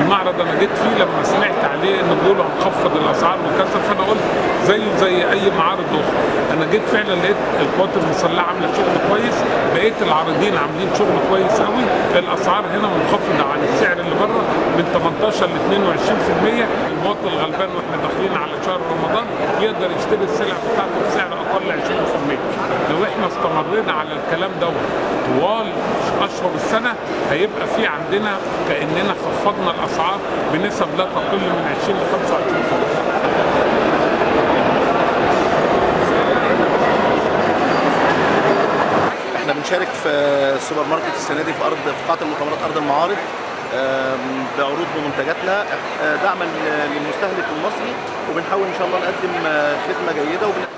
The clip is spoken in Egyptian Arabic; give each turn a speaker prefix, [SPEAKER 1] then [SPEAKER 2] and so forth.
[SPEAKER 1] المعرض انا جيت فيه لما سمعت عليه ان بيقولوا هنخفض الاسعار وكذا فانا قلت زي زي اي معارض اخرى انا جيت فعلا لقيت القوات المسلحه عامله شغل كويس بقيه العارضين عاملين شغل كويس قوي الاسعار هنا منخفضه عن السعر اللي بره من 18 ل 22% المواطن الغلبان واحنا داخلين على شهر رمضان يقدر يشتري السلع بتاعته بسعر اقل 20% لو احنا استمرينا على الكلام دوت طوال اشهر السنه هيبقى في عندنا كاننا خفضنا الاسعار بنسب لا تقل من 20 ل 25%
[SPEAKER 2] احنا بنشارك في السوبر ماركت السنه دي في ارض في قاعه المؤتمرات ارض المعارض آم، بعروض بمنتجاتنا آه، دعما للمستهلك المصري وبنحاول ان شاء الله نقدم آه، خدمه جيده وبن...